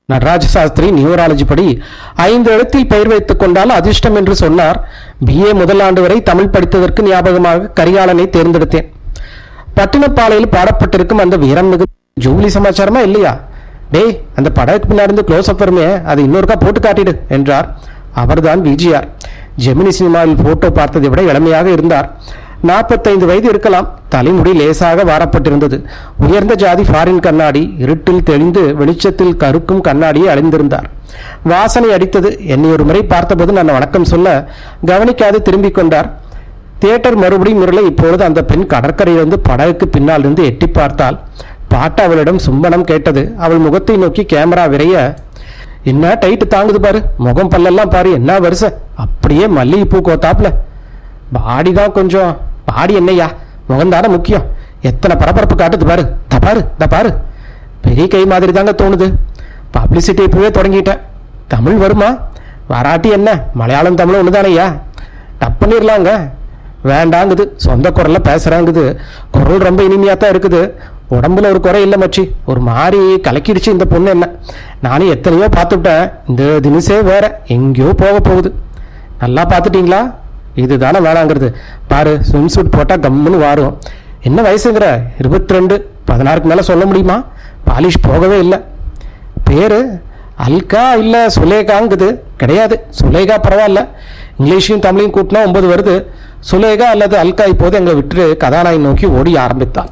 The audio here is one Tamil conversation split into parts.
நடராஜ சாஸ்திரி நியூராலஜி படி ஐந்து எழுத்தில் பெயர் வைத்துக் கொண்டால் அதிர்ஷ்டம் என்று சொன்னார் பிஏ முதல் ஆண்டு வரை தமிழ் படித்ததற்கு ஞாபகமாக கரிகாலனை தேர்ந்தெடுத்தேன் பட்டினப்பாளையில் பாடப்பட்டிருக்கும் அந்த வீரம் மிகு ஜூபிலி சமாச்சாரமா இல்லையா டேய் அந்த படகுக்கு பின்னாடி இருந்து க்ளோஸ் அப் வருமே அதை இன்னொருக்கா போட்டு காட்டிடு என்றார் அவர்தான் விஜிஆர் ஜெமினி சினிமாவில் போட்டோ பார்த்ததை விட இளமையாக இருந்தார் நாற்பத்தைந்து வயது இருக்கலாம் தலைமுடி லேசாக வாரப்பட்டிருந்தது உயர்ந்த ஜாதி ஃபாரின் கண்ணாடி இருட்டில் தெளிந்து வெளிச்சத்தில் கருக்கும் கண்ணாடியை அணிந்திருந்தார் வாசனை அடித்தது என்னை ஒரு முறை பார்த்தபோது நான் வணக்கம் சொல்ல கவனிக்காது திரும்பிக் கொண்டார் தியேட்டர் மறுபடியும் இருள இப்பொழுது அந்த பெண் கடற்கரையிலிருந்து படகுக்கு பின்னால் இருந்து எட்டி பார்த்தாள் பாட்டு அவளிடம் சும்பனம் கேட்டது அவள் முகத்தை நோக்கி கேமரா விரைய என்ன டைட்டு தாங்குது பாரு முகம் பல்லெல்லாம் பாரு என்ன வருஷ அப்படியே மல்லிகைப்பூ கோத்தாப்புல பாடி தான் கொஞ்சம் பாடி என்னையா முகம்தானே முக்கியம் எத்தனை பரபரப்பு காட்டுது பாரு த பாரு த பாரு பெரிய கை மாதிரி தாங்க தோணுது பப்ளிசிட்டி இப்பவே தொடங்கிட்டேன் தமிழ் வருமா வராட்டி என்ன மலையாளம் தமிழ் ஒண்ணுதானையா டப் பண்ணிடலாங்க வேண்டாங்குது சொந்த குரல்ல பேசுறாங்குது குரல் ரொம்ப இனிமையா தான் இருக்குது உடம்புல ஒரு குறை இல்லை மச்சி ஒரு மாதிரி கலக்கிடுச்சு இந்த பொண்ணு என்ன நானும் எத்தனையோ பார்த்துட்டேன் இந்த தினசே வேற எங்கேயோ போக போகுது நல்லா பார்த்துட்டீங்களா இதுதானே வேணாங்கிறது பாரு ஸ்விம் சூட் போட்டால் கம்முன்னு வாரும் என்ன வயசுங்கிற இருபத்தி ரெண்டு பதினாறுக்கு மேலே சொல்ல முடியுமா பாலிஷ் போகவே இல்லை பேரு அல்கா இல்லை சுலேகாங்குது கிடையாது சுலேகா பரவாயில்ல இங்கிலீஷையும் தமிழையும் கூட்டினா ஒன்பது வருது சுலேகா அல்லது அல்கா இப்போது எங்களை விட்டு கதாநாயகி நோக்கி ஓடி ஆரம்பித்தாள்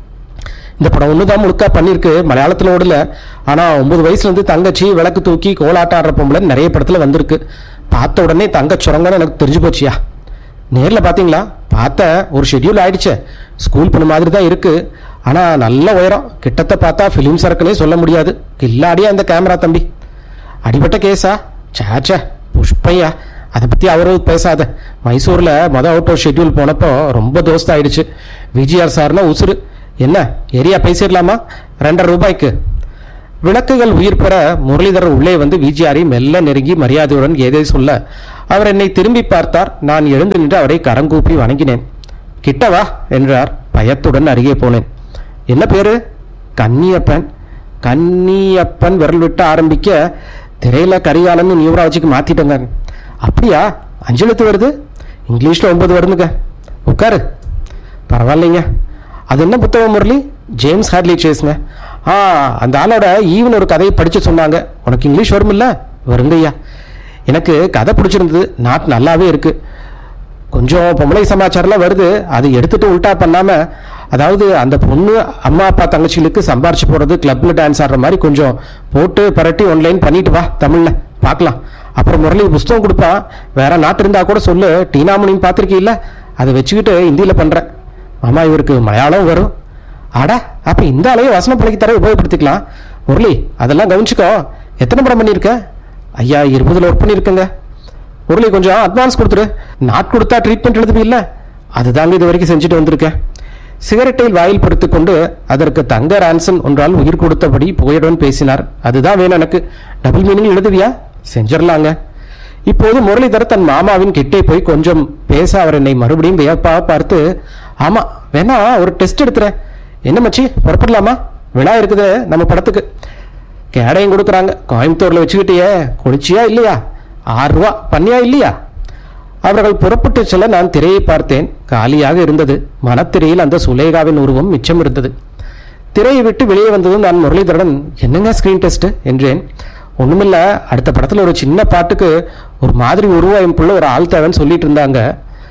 இந்த படம் ஒன்று தான் முழுக்கா பண்ணியிருக்கு மலையாளத்தில் ஓடல ஆனால் ஒன்பது வயசுலேருந்து தங்கச்சி விளக்கு தூக்கி கோலாட்டம் ஆடுற பொம்பளை நிறைய படத்தில் வந்திருக்கு பார்த்த உடனே தங்க சுரங்கன்னு எனக்கு தெரிஞ்சு போச்சியா நேரில் பார்த்தீங்களா பார்த்தேன் ஒரு ஷெட்யூல் ஆயிடுச்சே ஸ்கூல் பொண்ணு மாதிரி தான் இருக்கு ஆனால் நல்ல உயரம் கிட்டத்தை பார்த்தா ஃபிலிம் சரக்குனே சொல்ல முடியாது கில்லாடியா இந்த கேமரா தம்பி அடிபட்ட கேஸா சேச்சே புஷ்பையா அதை பற்றி அவரும் பேசாத மைசூரில் மொதல் அவுட் ஆஃப் ஷெட்யூல் போனப்போ ரொம்ப தோஸ்த் ஆயிடுச்சு விஜிஆர் சார்னா உசுரு என்ன ஏரியா பேசிடலாமா ரெண்டரை ரூபாய்க்கு விளக்குகள் உயிர் பெற முரளிதரர் உள்ளே வந்து விஜிஆரை மெல்ல நெருங்கி மரியாதையுடன் ஏதே சொல்ல அவர் என்னை திரும்பி பார்த்தார் நான் எழுந்து நின்று அவரை கரங்கூப்பி வணங்கினேன் கிட்ட வா என்றார் பயத்துடன் அருகே போனேன் என்ன பேரு கன்னியப்பன் கன்னியப்பன் விரல் விட்டு ஆரம்பிக்க திரையில கரிகாலன்னு நியூராஜிக்கு மாத்திட்டங்க அப்படியா அஞ்சு எழுத்து வருது இங்கிலீஷ்ல ஒன்பது வருதுங்க உட்காரு பரவாயில்லைங்க அது என்ன புத்தகம் முரளி ஜேம்ஸ் ஹார்லி சேஸ்ங்க ஆ அந்த ஆளோட ஈவன் ஒரு கதையை படிச்சு சொன்னாங்க உனக்கு இங்கிலீஷ் வருமில்ல வருங்கய்யா எனக்கு கதை பிடிச்சிருந்தது நாட் நல்லாவே இருக்கு கொஞ்சம் பொம்பளை சமாச்சாரம்லாம் வருது அது எடுத்துட்டு உல்டா பண்ணாம அதாவது அந்த பொண்ணு அம்மா அப்பா தங்கச்சிகளுக்கு சம்பாரிச்சு போறது கிளப்ல டான்ஸ் ஆடுற மாதிரி கொஞ்சம் போட்டு பரட்டி ஒன்லைன் பண்ணிட்டு வா தமிழ்ல பார்க்கலாம் அப்புறம் முரளி புஸ்தகம் கொடுப்பான் வேற நாட்டு இருந்தா கூட சொல்லு டீனாமணின்னு பார்த்துருக்கீல்ல அதை வச்சுக்கிட்டு ஹிந்தியில பண்றேன் மாமா இவருக்கு மலையாளம் வரும் அட அப்ப இந்த ஆளையும் வசன பிள்ளைக்கு தர உபயோகப்படுத்திக்கலாம் முரளி அதெல்லாம் கவனிச்சுக்கோ எத்தனை படம் பண்ணியிருக்க ஐயா இருபதுல ஒர்க் பண்ணியிருக்கேங்க முரளி கொஞ்சம் அட்வான்ஸ் கொடுத்துரு நாட் கொடுத்தா ட்ரீட்மெண்ட் எழுதுவி இல்ல அதுதாங்க இது வரைக்கும் செஞ்சுட்டு வந்திருக்கேன் சிகரெட்டில் வாயில் படுத்துக் கொண்டு அதற்கு தங்க ரான்சன் ஒன்றால் உயிர் கொடுத்தபடி புகையுடன் பேசினார் அதுதான் வேணும் எனக்கு டபுள் மீனிங் எழுதுவியா செஞ்சிடலாங்க இப்போது முரளிதர் தன் மாமாவின் கிட்டே போய் கொஞ்சம் பேச அவர் என்னை மறுபடியும் வியப்பா பார்த்து ஆமா வேணா ஒரு டெஸ்ட் எடுத்துறேன் என்ன மச்சி புறப்படலாமா விழா இருக்குது நம்ம படத்துக்கு கேடையும் கொடுக்குறாங்க கோயம்புத்தூர்ல வச்சுக்கிட்டியே குளிச்சியா இல்லையா ஆறு ரூபா பண்ணியா இல்லையா அவர்கள் புறப்பட்டு செல்ல நான் திரையை பார்த்தேன் காலியாக இருந்தது மனத்திரையில் அந்த சுலேகாவின் உருவம் மிச்சம் இருந்தது திரையை விட்டு வெளியே வந்ததும் நான் முரளிதரன் என்னங்க ஸ்கிரீன் டெஸ்ட் என்றேன் ஒண்ணுமில்ல அடுத்த படத்துல ஒரு சின்ன பாட்டுக்கு ஒரு மாதிரி உருவாயம் புள்ள ஒரு ஆள் தேவைன்னு சொல்லிட்டு இருந்தாங்க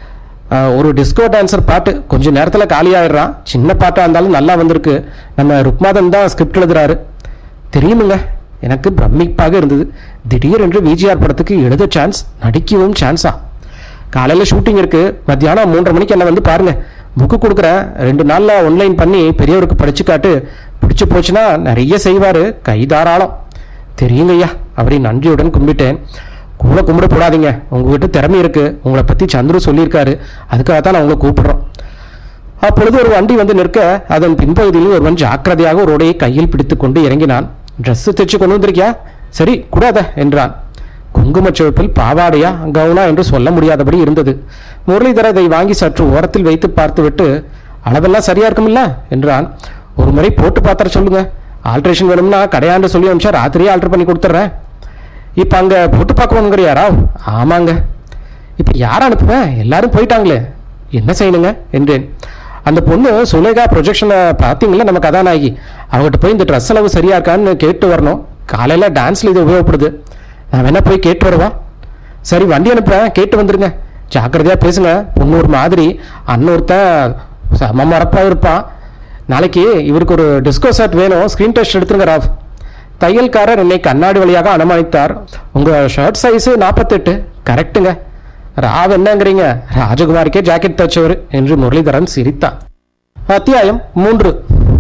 ஆஹ், ஒரு டிஸ்கோ டான்சர் பாட்டு கொஞ்ச நேரத்துல காலியாயிடுறான் சின்ன பாட்டா இருந்தாலும் நல்லா வந்திருக்கு நம்ம ருக்மாதன் தான் ஸ்கிரிப்ட் எழுதுறாரு தெரியுமுங்க எனக்கு பிரமிப்பாக இருந்தது திடீரென்று விஜிஆர் படத்துக்கு எழுத சான்ஸ் நடிக்கவும் சான்ஸா காலையில ஷூட்டிங் இருக்கு மத்தியானம் மூன்றரை மணிக்கு என்ன வந்து பாருங்க புக்கு கொடுக்குறேன் ரெண்டு நாள்ல ஒன்லைன் பண்ணி பெரியவருக்கு படிச்சு காட்டு பிடிச்சு போச்சுன்னா நிறைய செய்வாரு கை தாராளம் தெரியுங்க ஐயா அவரை நன்றியுடன் கும்பிட்டேன் கூட கும்பிட போடாதீங்க உங்ககிட்ட திறமை இருக்கு உங்களை பத்தி சந்துரு சொல்லியிருக்காரு அதுக்காக தான் நான் உங்களை கூப்பிடுறோம் அப்பொழுது ஒரு வண்டி வந்து நிற்க அதன் பின்பகுதியில் ஒருவன் ஜாக்கிரதையாக ஒரு உடையை கையில் பிடித்துக்கொண்டு இறங்கினான் Dress தைச்சு கொண்டு வந்திருக்கியா சரி கூடாத என்றான் குங்குமச் சிவப்பில் பாவாடையா கவுனா என்று சொல்ல முடியாதபடி இருந்தது முரளிதர் அதை வாங்கி சற்று ஓரத்தில் வைத்து பார்த்துவிட்டு அளவெல்லாம் சரியா இருக்குமில்ல என்றான் ஒரு முறை போட்டு பார்த்தர சொல்லுங்க ஆல்ட்ரேஷன் வேணும்னா கடையாண்டு சொல்லி அனுப்பிச்சா ராத்திரியே ஆல்டர் பண்ணி கொடுத்துட்றேன் இப்போ அங்கே போட்டு பார்க்கணுங்கிறியாரா ஆமாங்க இப்போ யார் அனுப்புவேன் எல்லாரும் போயிட்டாங்களே என்ன செய்யணுங்க என்றேன் அந்த பொண்ணு சுலேகா ப்ரொஜெக்ஷனை பார்த்தீங்களா நம்ம கதாநாயகி அவங்ககிட்ட போய் இந்த ட்ரெஸ் அளவு சரியா இருக்கான்னு கேட்டு வரணும் காலையில் டான்ஸில் இது உபயோகப்படுது நான் வேணா போய் கேட்டு வருவா சரி வண்டி அனுப்புறேன் கேட்டு வந்துருங்க ஜாக்கிரதையாக பேசுங்க பொண்ணு ஒரு மாதிரி அண்ணன் ஒருத்தன் செம மரப்பாக இருப்பான் நாளைக்கு இவருக்கு ஒரு டிஸ்கோ ஷர்ட் வேணும் ஸ்க்ரீன் டெஸ்ட் எடுத்துருங்க ராவ் தையல்காரர் என்னை கண்ணாடி வழியாக அனுமதித்தார் உங்கள் ஷர்ட் சைஸு நாற்பத்தெட்டு கரெக்ட்டுங்க ராவ் என்னங்கிறீங்க ராஜகுமாரிக்கே ஜாக்கெட் தச்சவர் என்று முரளிதரன் சிரித்தான் அத்தியாயம் மூன்று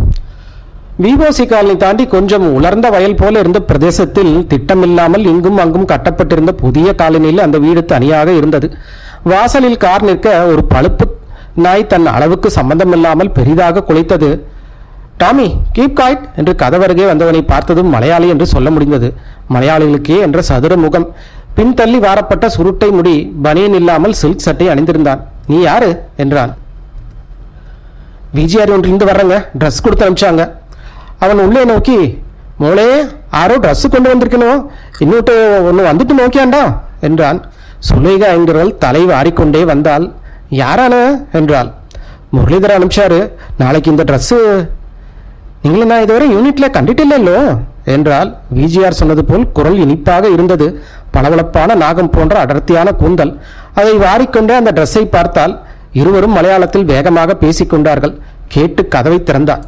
விவோசி காலனி தாண்டி கொஞ்சம் உலர்ந்த வயல் போல இருந்த பிரதேசத்தில் திட்டமில்லாமல் இங்கும் அங்கும் கட்டப்பட்டிருந்த புதிய காலனியில் அந்த வீடு தனியாக இருந்தது வாசலில் கார் நிற்க ஒரு பழுப்பு நாய் தன் அளவுக்கு சம்பந்தமில்லாமல் பெரிதாக குலைத்தது டாமி கீப் காய்ட் என்று கதவருகே வந்தவனை பார்த்ததும் மலையாளி என்று சொல்ல முடிந்தது மலையாளிகளுக்கே என்ற சதுர முகம் பின்தள்ளி வாரப்பட்ட சுருட்டை முடி பனியன் இல்லாமல் சில்க் சட்டை அணிந்திருந்தான் நீ யாரு என்றான் விஜிஆர் ஒன்றிலிருந்து வர்றங்க ட்ரெஸ் கொடுத்து அனுப்பிச்சாங்க அவன் உள்ளே நோக்கி மோளே ஆரோ ட்ரெஸ் கொண்டு வந்திருக்கணும் இன்னொட்டு ஒன்று வந்துட்டு நோக்கியாண்டா என்றான் சுலேகா என்கிறவள் தலை வாரிக்கொண்டே வந்தாள் யாரான என்றாள் முரளிதர் அனுப்பிச்சாரு நாளைக்கு இந்த ட்ரெஸ்ஸு நீங்கள நான் இதுவரை யூனிட்ல கண்டிட்டில்லோ என்றால் விஜிஆர் சொன்னது போல் குரல் இனிப்பாக இருந்தது பளபளப்பான நாகம் போன்ற அடர்த்தியான கூந்தல் அதை வாரிக்கொண்டே அந்த ட்ரெஸ்ஸை பார்த்தால் இருவரும் மலையாளத்தில் வேகமாக பேசிக்கொண்டார்கள் கேட்டு கதவை திறந்தார்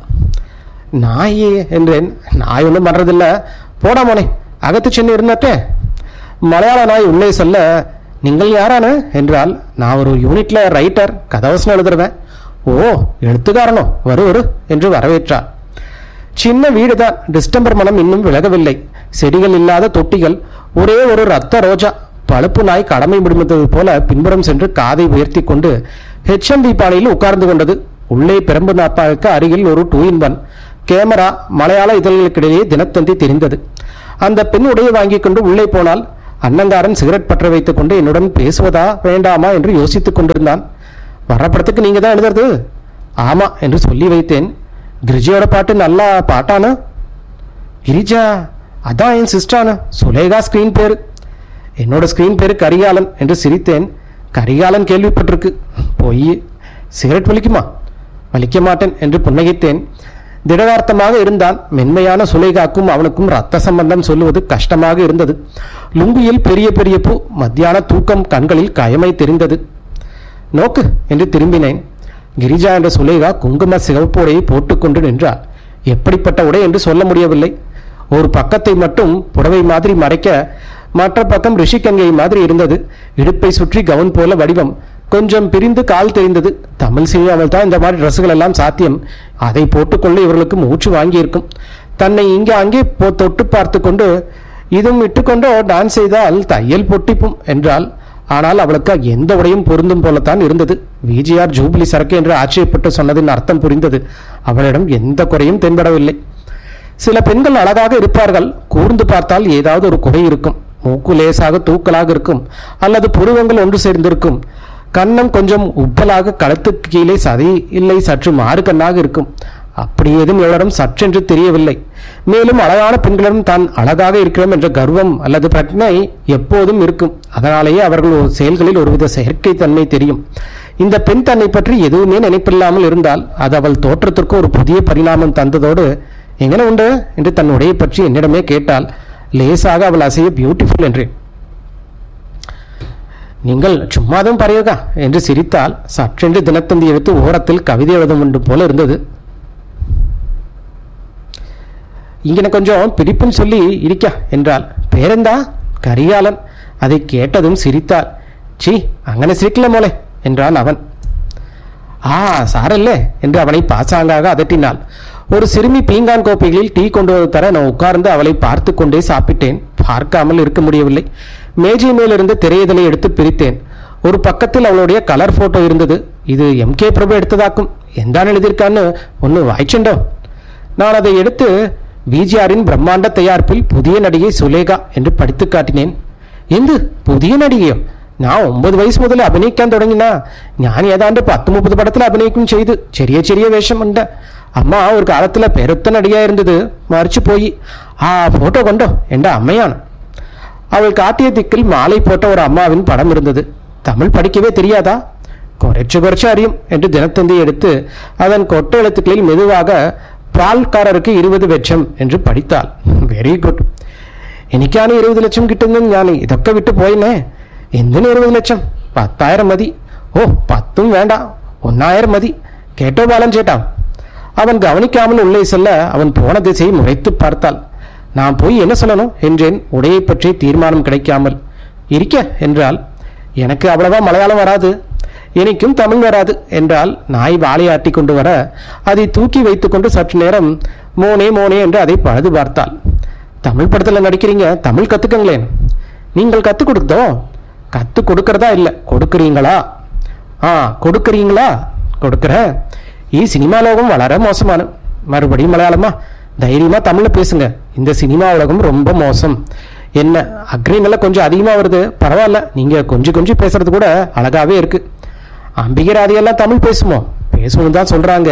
நாய் என்றேன் நாய் ஒன்றும் பண்றதில்ல போடா மோனே அகத்து சென்று இருந்தட்டே மலையாள நாய் உள்ளே சொல்ல நீங்கள் யாரான என்றால் நான் ஒரு யூனிட்ல ரைட்டர் கதவசனம் எழுதுறவன் ஓ எழுத்துக்காரனோ வரு வரு என்று வரவேற்றார் சின்ன வீடுதான் டிஸ்டம்பர் மனம் இன்னும் விலகவில்லை செடிகள் இல்லாத தொட்டிகள் ஒரே ஒரு ரத்த ரோஜா பழுப்பு நாய் கடமை முடிந்தது போல பின்புறம் சென்று காதை உயர்த்தி கொண்டு ஹெச்எம்பி பானையில் உட்கார்ந்து கொண்டது உள்ளே பெரம்பு நாப்பாவுக்கு அருகில் ஒரு டூ இன் ஒன் கேமரா மலையாள இதழ்களுக்கிடையே தினத்தந்தி தெரிந்தது அந்த பெண் உடையை வாங்கிக் கொண்டு உள்ளே போனால் அன்னங்காரன் சிகரெட் பற்ற வைத்துக் கொண்டு என்னுடன் பேசுவதா வேண்டாமா என்று யோசித்துக் கொண்டிருந்தான் வர்ற படத்துக்கு நீங்க தான் எழுதுறது ஆமா என்று சொல்லி வைத்தேன் கிரிஜியோட பாட்டு நல்லா பாட்டானா கிரிஜா அதான் என் சிஸ்டானு சுலேகா ஸ்கிரீன் பேரு என்னோட ஸ்கிரீன் பேரு கரிகாலன் என்று சிரித்தேன் கரிகாலன் கேள்விப்பட்டிருக்கு பொய் சிகரெட் வலிக்குமா வலிக்க மாட்டேன் என்று புன்னகைத்தேன் திடகார்த்தமாக இருந்தான் மென்மையான சுலேகாக்கும் அவனுக்கும் ரத்த சம்பந்தம் சொல்லுவது கஷ்டமாக இருந்தது லுங்கியில் பெரிய பெரிய பூ மத்தியான தூக்கம் கண்களில் கயமை தெரிந்தது நோக்கு என்று திரும்பினேன் கிரிஜா என்ற சுலேகா குங்கும சிவப்பு உடையை போட்டுக்கொண்டு நின்றாள் எப்படிப்பட்ட உடை என்று சொல்ல முடியவில்லை ஒரு பக்கத்தை மட்டும் புடவை மாதிரி மறைக்க மற்ற பக்கம் ரிஷிகங்கை மாதிரி இருந்தது இடுப்பை சுற்றி கவுன் போல வடிவம் கொஞ்சம் பிரிந்து கால் தெரிந்தது தமிழ் சினிமாவில் தான் இந்த மாதிரி ட்ரெஸ்ஸுகள் எல்லாம் சாத்தியம் அதை போட்டுக்கொண்டு இவர்களுக்கு மூச்சு வாங்கியிருக்கும் தன்னை இங்கே அங்கே போ தொட்டு பார்த்து கொண்டு இதுவும் இட்டுக்கொண்டோ டான்ஸ் செய்தால் தையல் பொட்டிப்பும் என்றால் ஆனால் அவளுக்கு எந்த உடையும் பொருந்தும் போலத்தான் இருந்தது விஜிஆர் ஜூபிலி சரக்கு என்று ஆச்சரியப்பட்டு சொன்னதின் அர்த்தம் புரிந்தது அவளிடம் எந்த குறையும் தென்படவில்லை சில பெண்கள் அழகாக இருப்பார்கள் கூர்ந்து பார்த்தால் ஏதாவது ஒரு குறை இருக்கும் மூக்கு லேசாக தூக்கலாக இருக்கும் அல்லது புருவங்கள் ஒன்று சேர்ந்திருக்கும் கன்னம் கொஞ்சம் உப்பலாக கழுத்துக்கு கீழே சதை இல்லை சற்று மாறு கண்ணாக இருக்கும் அப்படி ஏதும் இவரிடம் சற்றென்று தெரியவில்லை மேலும் அழகான பெண்களிடம் தான் அழகாக இருக்கிறோம் என்ற கர்வம் அல்லது பிரச்சனை எப்போதும் இருக்கும் அதனாலேயே அவர்கள் ஒரு செயல்களில் ஒருவித செயற்கை தன்மை தெரியும் இந்த பெண் தன்னை பற்றி எதுவுமே நினைப்பில்லாமல் இருந்தால் அது அவள் தோற்றத்திற்கு ஒரு புதிய பரிணாமம் தந்ததோடு எங்கன உண்டு என்று தன் உடையை பற்றி என்னிடமே கேட்டால் லேசாக அவள் அசைய பியூட்டிஃபுல் என்றேன் நீங்கள் சும்மாதும் பறையுகா என்று சிரித்தால் சற்றென்று தினத்தந்தி எடுத்து ஓரத்தில் கவிதை எழுத வேண்டும் போல இருந்தது இங்கன கொஞ்சம் பிடிப்புன்னு சொல்லி இருக்கா என்றாள் பேரெந்தா கரிகாலன் அதை கேட்டதும் சிரித்தாள் சீ அங்கன சிரிக்கல மோளே என்றான் அவன் ஆ சாரல்ல என்று அவனை பாசாங்காக அதட்டினாள் ஒரு சிறுமி பீங்கான் கோப்பைகளில் டீ கொண்டு வந்து தர நான் உட்கார்ந்து அவளை பார்த்து கொண்டே சாப்பிட்டேன் பார்க்காமல் இருக்க முடியவில்லை மேஜை மேலிருந்த திரையதலை எடுத்து பிரித்தேன் ஒரு பக்கத்தில் அவளுடைய கலர் போட்டோ இருந்தது இது எம்கே பிரபு எடுத்ததாக்கும் எந்தான் எழுதியிருக்கான்னு ஒன்று வாய்ச்சண்டோ நான் அதை எடுத்து விஜிஆரின் பிரம்மாண்ட தயாரிப்பில் புதிய நடிகை சுலேகா என்று படித்து காட்டினேன் എന്ത് പുതിയ നടികയോ ഞാൻ ഒമ്പത് വയസ്സ് മുതൽ അഭിനയിക്കാൻ തുടങ്ങിനാ ഞാൻ ഏതാണ്ട് പത്ത് മുപ്പത് പടത്തിൽ അഭിനയിക്കും ചെയ്ത് ചെറിയ ചെറിയ വേഷമുണ്ട് அம்மா ஒரு காலத்துல பெருத்த நடிகா இருந்தது மறிச்சு போய் ஆ போட்டோ கொண்டோ என்ற அம்மையான் அவள் காட்டிய திக்கில் மாலை போட்ட ஒரு அம்மாவின் படம் இருந்தது தமிழ் படிக்கவே தெரியாதா குறைச்சு குறைச்சு அறியும் என்று தினத்தந்தி எடுத்து அதன் கொட்டை எழுத்துக்களில் மெதுவாக பால்காரருக்கு இருபது லட்சம் என்று படித்தாள் വെരി ഗുഡ് എനിക്കാണ് ഇരുപത് ലക്ഷം കിട്ടുന്നത് ഞാൻ ഇതൊക്കെ വിട്ടു പോയിന്നേ എന്തിന് ഇരുപത് ലക്ഷം പത്തായിരം മതി ഓ പത്തും വേണ്ട ഒന്നായിരം മതി കേട്ടോ ബാലൻ ചേട്ടാ அவன் கவனிக்காமல் உள்ளே செல்ல அவன் போன திசையை முறைத்து பார்த்தாள் நான் போய் என்ன சொல்லணும் என்றேன் உடையை பற்றி தீர்மானம் கிடைக்காமல் இருக்க என்றால் எனக்கு அவ்வளவா மலையாளம் வராது எனக்கும் தமிழ் வராது என்றால் நாய் வாழையாட்டி கொண்டு வர அதை தூக்கி வைத்துக்கொண்டு சற்று நேரம் மோனே மோனே என்று அதை பழுது பார்த்தாள் தமிழ் படத்தில் நடிக்கிறீங்க தமிழ் கத்துக்கங்களேன் நீங்கள் கற்றுக் கொடுத்தோ கற்றுக் கொடுக்கறதா இல்லை கொடுக்குறீங்களா ஆ கொடுக்குறீங்களா கொடுக்குறேன் ஈ சினிமா லோகம் வளர மோசமான மறுபடியும் மலையாளமா தைரியமா தமிழ்ல பேசுங்க இந்த சினிமா உலகம் ரொம்ப மோசம் என்ன அக்ரிமெல்லாம் கொஞ்சம் அதிகமா வருது பரவாயில்ல நீங்க கொஞ்சம் கொஞ்சம் பேசுறது கூட அழகாவே இருக்கு அம்பிகை ராதையெல்லாம் தமிழ் பேசுமோ பேசுவோம் தான் சொல்றாங்க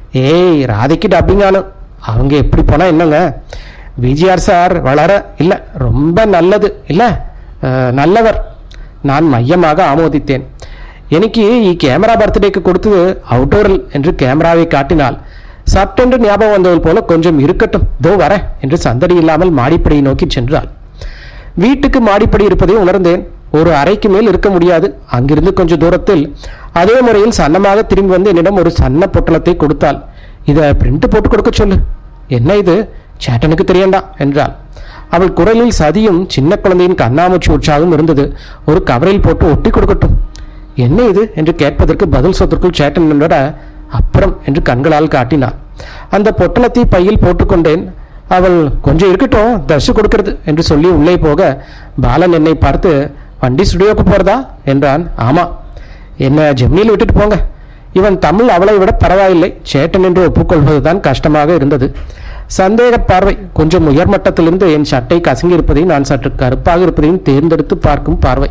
ஏய் ராதைக்கு டப்பிங் ஆனும் அவங்க எப்படி போனா என்னங்க விஜிஆர் சார் வளர இல்ல ரொம்ப நல்லது இல்ல அஹ், நல்லவர் நான் மையமாக ஆமோதித்தேன் எனக்கு ஈ கேமரா பர்த்டேக்கு கொடுத்தது அவுட்டோரல் என்று கேமராவை காட்டினாள் சட்டென்று ஞாபகம் வந்தது போல கொஞ்சம் இருக்கட்டும் தோ வரேன் என்று சந்தடி இல்லாமல் மாடிப்படியை நோக்கி சென்றாள் வீட்டுக்கு மாடிப்படி இருப்பதை உணர்ந்தேன் ஒரு அறைக்கு மேல் இருக்க முடியாது அங்கிருந்து கொஞ்சம் தூரத்தில் அதே முறையில் சன்னமாக திரும்பி வந்து என்னிடம் ஒரு சன்ன பொட்டலத்தை கொடுத்தாள் இதை பிரிண்ட் போட்டு கொடுக்க சொல்லு என்ன இது சேட்டனுக்கு தெரியண்டா என்றாள் அவள் குரலில் சதியும் சின்ன குழந்தையின் கண்ணாமூச்சி உற்சாகம் இருந்தது ஒரு கவரில் போட்டு ஒட்டி கொடுக்கட்டும் என்ன இது என்று கேட்பதற்கு பதில் சொத்திற்குள் சேட்டன் நின்ற அப்புறம் என்று கண்களால் காட்டினாள் அந்த பொட்டலத்தை பையில் போட்டுக்கொண்டேன் அவள் கொஞ்சம் இருக்கட்டும் தர்ஷு கொடுக்கிறது என்று சொல்லி உள்ளே போக பாலன் என்னை பார்த்து வண்டி ஸ்டுடியோக்கு போறதா என்றான் ஆமா என்ன ஜெமினியில் விட்டுட்டு போங்க இவன் தமிழ் அவளை விட பரவாயில்லை சேட்டன் என்று ஒப்புக்கொள்வதுதான் கஷ்டமாக இருந்தது சந்தேக பார்வை கொஞ்சம் உயர்மட்டத்திலிருந்து என் சட்டை கசங்கி இருப்பதையும் நான் சற்று கருப்பாக இருப்பதையும் தேர்ந்தெடுத்து பார்க்கும் பார்வை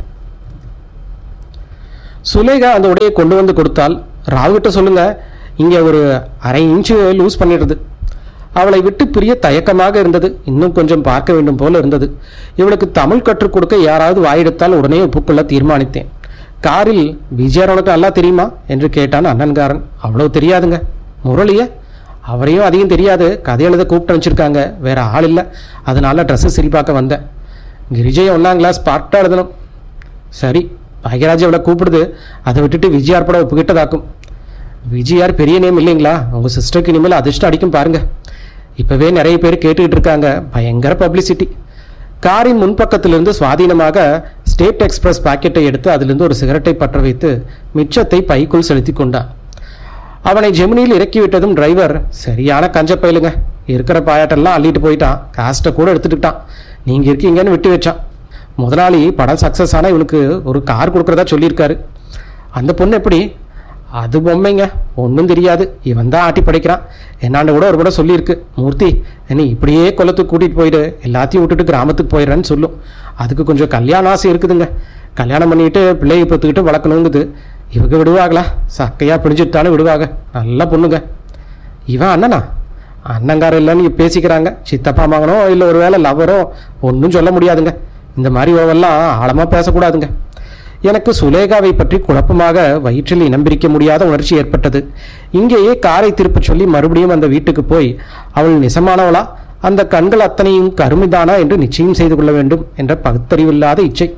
சுலேகா அந்த உடையை கொண்டு வந்து கொடுத்தால் ராவ்கிட்ட சொல்லுங்க இங்க ஒரு அரை இன்ச்சு லூஸ் பண்ணிடுது அவளை விட்டு பிரிய தயக்கமாக இருந்தது இன்னும் கொஞ்சம் பார்க்க வேண்டும் போல இருந்தது இவளுக்கு தமிழ் கற்றுக் கொடுக்க யாராவது வாயெடுத்தால் உடனே ஒப்புக்கொள்ள தீர்மானித்தேன் காரில் விஜயர் உனக்கு நல்லா தெரியுமா என்று கேட்டான் அண்ணன்காரன் அவ்வளவு தெரியாதுங்க முரளிய அவரையும் அதிகம் தெரியாது கதை எழுத கூப்பிட்டு வச்சிருக்காங்க வேற ஆள் இல்லை அதனால ட்ரெஸ்ஸை சரி பார்க்க வந்தேன் கிரிஜயை ஒன்றாம் கிளாஸ் பார்ட்டாக எழுதணும் சரி பாக்யராஜ் அவளை கூப்பிடுது அதை விட்டுட்டு விஜயார் படம் ஒப்புக்கிட்டதாக்கும் விஜயார் பெரிய நேம் இல்லைங்களா உங்க சிஸ்டருக்கு இனிமேல் அதிர்ஷ்டம் அடிக்கும் பாருங்க இப்பவே நிறைய பேர் கேட்டுக்கிட்டு இருக்காங்க பயங்கர பப்ளிசிட்டி காரின் முன்பக்கத்திலிருந்து சுவாதீனமாக ஸ்டேட் எக்ஸ்பிரஸ் பாக்கெட்டை எடுத்து அதிலிருந்து ஒரு சிகரெட்டை பற்ற வைத்து மிச்சத்தை பைக்குள் செலுத்தி கொண்டான் அவனை ஜெமினியில் இறக்கி விட்டதும் டிரைவர் சரியான கஞ்ச பயிலுங்க இருக்கிற பாயாட்டெல்லாம் அள்ளிட்டு போயிட்டான் காஸ்ட்டை கூட எடுத்துக்கிட்டான் நீங்க இருக்கீங்கன்னு விட்டு வச்சான் முதலாளி படம் சக்ஸஸ் ஆனால் இவனுக்கு ஒரு கார் கொடுக்குறதா சொல்லியிருக்காரு அந்த பொண்ணு எப்படி அது பொம்மைங்க ஒன்றும் தெரியாது இவன் தான் ஆட்டி படைக்கிறான் என்னாண்ட கூட ஒரு கூட சொல்லியிருக்கு மூர்த்தி நீ இப்படியே குளத்துக்கு கூட்டிகிட்டு போயிடு எல்லாத்தையும் விட்டுட்டு கிராமத்துக்கு போயிடுறேன்னு சொல்லும் அதுக்கு கொஞ்சம் கல்யாண ஆசை இருக்குதுங்க கல்யாணம் பண்ணிட்டு பிள்ளையை பத்துக்கிட்டு வளர்க்கணுங்குது இவங்க விடுவாங்களா சக்கையாக பிடிச்சிட்டாலும் விடுவாங்க நல்ல பொண்ணுங்க இவன் அண்ணனா அண்ணங்கார இல்லைன்னு பேசிக்கிறாங்க சித்தப்பா மகனோ இல்லை ஒரு வேளை லவரோ ஒன்றும் சொல்ல முடியாதுங்க இந்த மாதிரி ஓவெல்லாம் ஆழமாக பேசக்கூடாதுங்க எனக்கு சுலேகாவை பற்றி குழப்பமாக வயிற்றில் இனம் பிரிக்க முடியாத உணர்ச்சி ஏற்பட்டது இங்கேயே காரை திருப்பச் சொல்லி மறுபடியும் அந்த வீட்டுக்கு போய் அவள் நிசமானவளா அந்த கண்கள் அத்தனையும் கருமைதானா என்று நிச்சயம் செய்து கொள்ள வேண்டும் என்ற பகுத்தறிவில்லாத இச்சை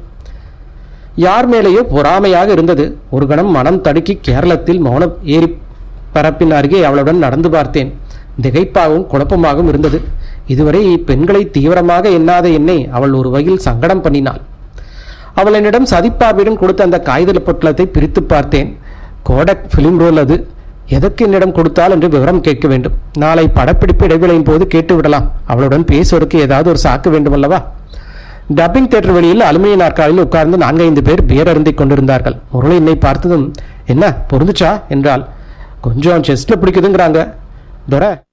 யார் மேலேயோ பொறாமையாக இருந்தது ஒரு கணம் மனம் தடுக்கி கேரளத்தில் மௌன ஏரி பரப்பின் அருகே அவளுடன் நடந்து பார்த்தேன் திகைப்பாகவும் குழப்பமாகவும் இருந்தது இதுவரை பெண்களை தீவிரமாக எண்ணாத என்னை அவள் ஒரு வகையில் சங்கடம் பண்ணினாள் அவள் என்னிடம் சதிப்பார்வையிடம் கொடுத்த அந்த காகித பொட்டலத்தை பிரித்து பார்த்தேன் கோடக் ஃபிலிம் ரோல் அது எதற்கு என்னிடம் கொடுத்தால் என்று விவரம் கேட்க வேண்டும் நாளை படப்பிடிப்பு இடைவேளையின் போது கேட்டு விடலாம் அவளுடன் பேசுவதற்கு ஏதாவது ஒரு சாக்கு வேண்டும் அல்லவா டப்பிங் தேட்டர் வெளியில் அலுமினிய நாற்காலில் உட்கார்ந்து நான்கைந்து பேர் பியர் அருந்திக் கொண்டிருந்தார்கள் முரளி என்னை பார்த்ததும் என்ன பொருந்துச்சா என்றால் கொஞ்சம் செஸ்ட்ல பிடிக்குதுங்கிறாங்க துரை